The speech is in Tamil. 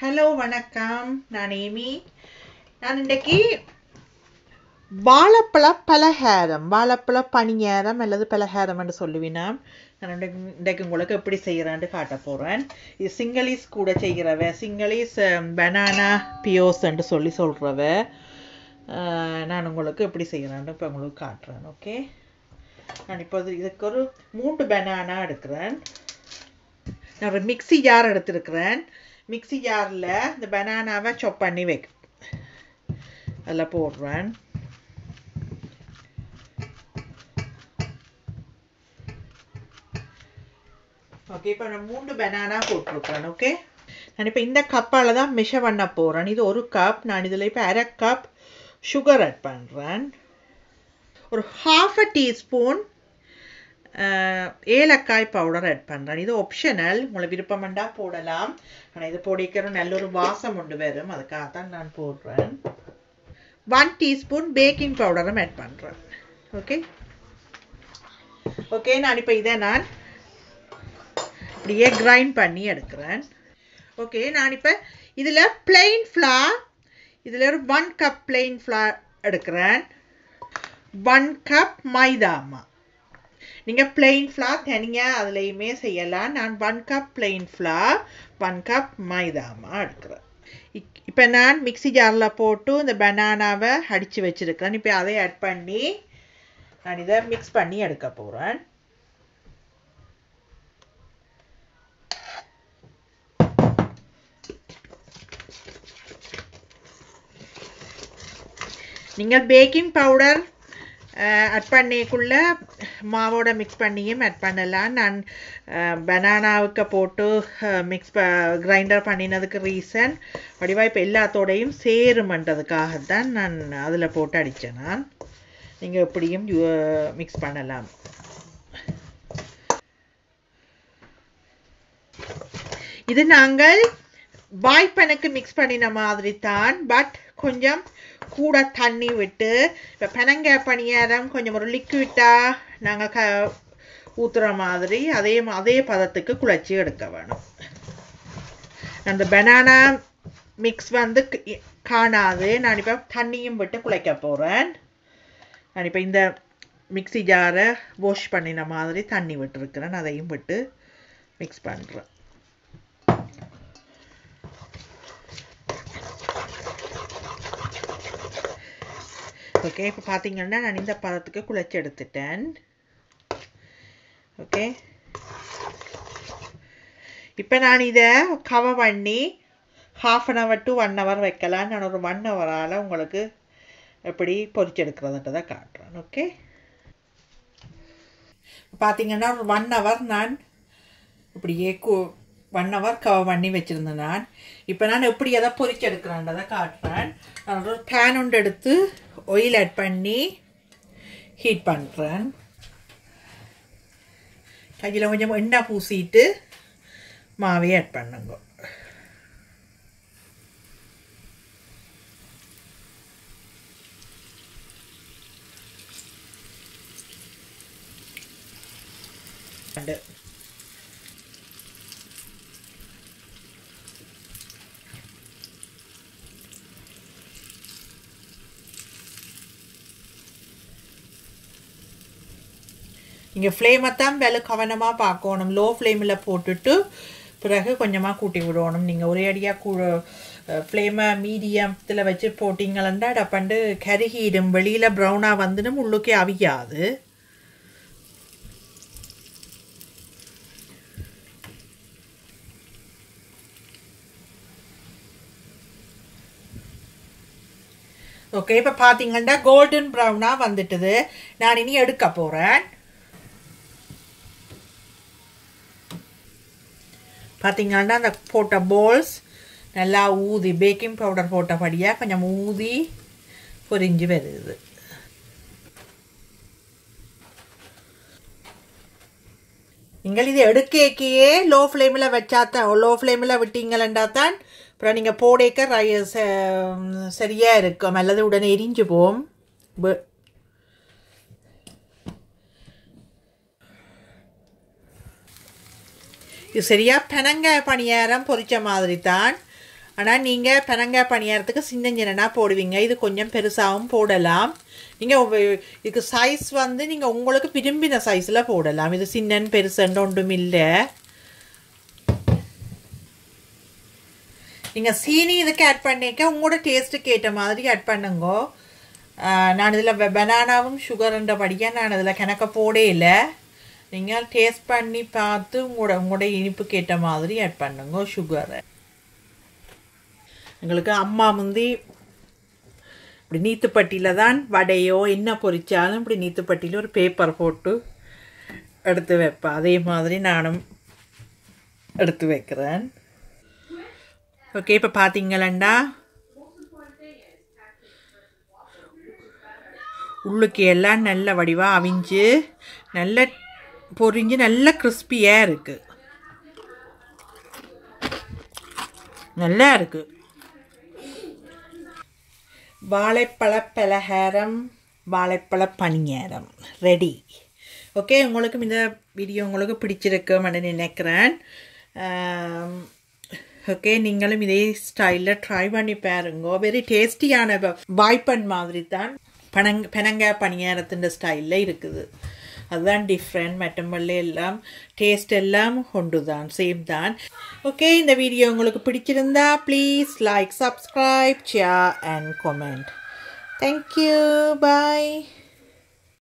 ஹலோ வணக்கம் நான் ஏமி நான் இன்றைக்கு வாழைப்பழ பலகாரம் வாழைப்பழ பணியாரம் அல்லது பலகாரம் என்று சொல்லுவினாம் நான் இன்றைக்கு இன்றைக்கு உங்களுக்கு எப்படி செய்கிறேன்னு காட்ட போகிறேன் இது சிங்களீஸ் கூட செய்கிறவ சிங்களீஸ் பனானா பியோஸ் என்று சொல்லி சொல்கிறவ அஹ், நான் உங்களுக்கு எப்படி செய்கிறேன்னு இப்போ உங்களுக்கு காட்டுறேன் ஓகே நான் இப்போ இது- இதுக்கு ஒரு மூன்று பனானா எடுக்கிறேன் நான் ஒரு மிக்ஸி ஜார் எடுத்திருக்கிறேன் மிக்ஸி ஜாரில் இந்த பனானாவை chop பண்ணி வைக்க அதில் போடுறேன் ஓகே இப்போ நான் மூன்று பனானா போட்டிருக்கேன் ஓகே நான் இப்போ இந்த கப்பால் தான் மிஷ பண்ண போகிறேன் இது ஒரு கப் நான் இதில் இப்போ அரை கப் சுகர் ஆட் பண்ணுறேன் ஒரு ஹாஃப் அ டீஸ்பூன் ஏலக்காய் பவுடர் ஆட் பண்ணுறேன் இது ஆப்ஷனல் உங்களுக்கு விருப்பமெண்டா போடலாம் ஆனால் இது பொடிக்கிற நல்ல ஒரு வாசம் கொண்டு வரும் அதுக்காக தான் நான் போடுறேன் ஒன் டீஸ்பூன் பேக்கிங் பவுடரும் ஆட் பண்ணுறேன் ஓகே ஓகே நான் இப்போ இதை நான் இப்படியே கிரைண்ட் பண்ணி எடுக்கிறேன் ஓகே நான் இப்போ இதில் பிளெயின் ஃப்ளார் இதில் ஒரு ஒன் கப் பிளெயின் ஃப்ளார் எடுக்கிறேன் ஒன் கப் மைதாமா நீங்கள் பிளெயின் ஃப்ளார் தனியாக அதுலேயுமே செய்யலாம் நான் one cup plain flour one cup மைதாமா எடுக்கிறேன் இப்போ நான் மிக்ஸி ஜாரில் போட்டு இந்த பனானாவை அடித்து வச்சுருக்கிறேன் இப்போ அதை ஆட் பண்ணி நான் இதை மிக்ஸ் பண்ணி எடுக்க போகிறேன் நீங்கள் பேக்கிங் பவுடர் ஆட் பண்ணிக்குள்ள மாவோட மிக்ஸ் பண்ணியும் ஆட் பண்ணலாம் நான் பனானாவுக்கு போட்டு மிக்ஸ் ப கிரைண்டர் பண்ணினதுக்கு ரீசன் வடிவா இப்போ எல்லாத்தோடையும் சேருமன்றதுக்காக தான் நான் அதில் போட்டு அடித்தேன் நான் நீங்கள் எப்படியும் மிக்ஸ் பண்ணலாம் இது நாங்கள் வாய்ப்பனுக்கு மிக்ஸ் பண்ணின மாதிரி தான் பட் கொஞ்சம் கூட தண்ணி விட்டு இப்போ பெனங்காய் பணியாரம் கொஞ்சம் ஒரு லிக்விட்டாக நாங்கள் க ஊற்றுற மாதிரி அதே மா- அதே பதத்துக்கு குழச்சி எடுக்க வேணும் அந்த பனானா மிக்ஸ் வந்து க- காணாது நான் இப்போ தண்ணியும் விட்டு குழைக்க போகிறேன் நான் இப்போ இந்த மிக்ஸி ஜாரை வாஷ் பண்ணின மாதிரி தண்ணி விட்டுருக்கிறேன் அதையும் விட்டு மிக்ஸ் பண்ணுறேன் ஓகே இப்போ பார்த்தீங்கன்னா நான் இந்த பதத்துக்கு குழைச்சி எடுத்துட்டேன் ஓகே இப்போ நான் இதை கவர் பண்ணி half an hour to one hour வைக்கலாம் நான் ஒரு ஒன் ஹவரால் உங்களுக்கு எப்படி பொரிச்செடுக்கிறதுன்றதை காட்டுறேன் ஓகே பார்த்தீங்கன்னா ஒரு ஒன் ஹவர் நான் இப்படியே கு ஒன் ஹவர் கவர் பண்ணி வச்சுருந்தேன் நான் இப்போ நான் எப்படி எதை பொரிச்செடுக்கிறேன்றதை காட்டுறேன் நான் ஒரு பேன் ஒன்று எடுத்து ஆயில் ஆட் பண்ணி ஹீட் பண்ணுறேன் கையில் கொஞ்சம் எண்ணெய் பூசிட்டு மாவையை ஆட் பண்ணுங்க ரெண்டு நீங்கள் ஃப்ளேமை தான் வேலை கவனமாக பார்க்கணும் லோ ஃப்ளேமில் போட்டுட்டு பிறகு கொஞ்சமாக கூட்டி விடணும் நீங்கள் ஒரே அடியாக கூ ஃப்ளேமை மீடியத்தில் வச்சு போட்டிங்களா டப்பண்டு கருகிடும் வெளியில் ப்ரௌனாக வந்துடும் உள்ளுக்கே அவியாது ஓகே இப்போ பார்த்தீங்கன்னா கோல்டன் ப்ரௌனாக வந்துட்டுது நான் இனி எடுக்க போகிறேன் பார்த்தீங்கன்னா அந்த போட்ட போல்ஸ் நல்லா ஊதி பேக்கிங் பவுடர் போட்டபடியாக கொஞ்சம் ஊதி பொரிஞ்சு வருது நீங்கள் இது எடுக்கையே லோ ஃப்ளேமில் வச்சாத்தான் லோ ஃப்ளேமில் விட்டீங்களா தான் அப்புறம் நீங்கள் போடேக்க ரை ச- சரியாக இருக்கும் அல்லது உடனே எரிஞ்சு போகும் ப- இது சரியா பெனங்காய் பணியாரம் பொரிச்ச மாதிரி தான் ஆனால் நீங்கள் பனங்காய் பணியாரத்துக்கு சின்ன சின்னனா போடுவீங்க இது கொஞ்சம் பெருசாகவும் போடலாம் நீங்கள் இதுக்கு சைஸ் வந்து நீங்கள் உங்களுக்கு விரும்பின சைஸில் போடலாம் இது சின்னன் பெருசுன்னு ஒன்றும் இல்லை நீங்கள் சீனி இதுக்கு ஆட் பண்ணிக்க உங்களோட டேஸ்ட்டுக்கு ஏற்ற மாதிரி ஆட் பண்ணுங்க ஆஹ் நான் இதில் பனானாவும் சுகர்ன்றபடியாக நான் இதில் கணக்க போடே இல்லை நீங்கள் டேஸ்ட் பண்ணி பார்த்து உங்களோட உங்களோட இனிப்புக்கு ஏற்ற மாதிரி ஆட் பண்ணுங்க சுகரை எங்களுக்கு அம்மா முந்தி இப்படி நீத்துப்பட்டியில் தான் வடையோ என்ன பொரிச்சாலும் இப்படி நீத்துப்பட்டியில் ஒரு பேப்பர் போட்டு எடுத்து வைப்பேன் அதே மாதிரி நானும் எடுத்து வைக்கிறேன் ஓகே இப்போ பார்த்தீங்களா உள்ளுக்கு எல்லாம் நல்ல வடிவாக அவிஞ்சு நல்ல பொரிஞ்சு நல்ல கிறிஸ்பியாக இருக்குது நல்லா இருக்குது வாழைப்பழ பலகாரம் வாழைப்பழ பணியாரம் ரெடி ஓகே உங்களுக்கும் இந்த வீடியோ உங்களுக்கு பிடிச்சிருக்கும்னு நினைக்கிறேன் ஓகே நீங்களும் இதே ஸ்டைலில் ட்ரை பண்ணி பாருங்க வெரி டேஸ்டியான வாய்ப்பன் மாதிரி தான் பனங் பெனங்காய் பணியாரத்தின் ஸ்டைலில் இருக்குது அதுதான் டிஃப்ரெண்ட் மற்றபடி எல்லாம் டேஸ்ட் எல்லாம் கொண்டு தான் சேம் தான் ஓகே இந்த வீடியோ உங்களுக்கு பிடிச்சிருந்தா please like subscribe share and comment thank you bye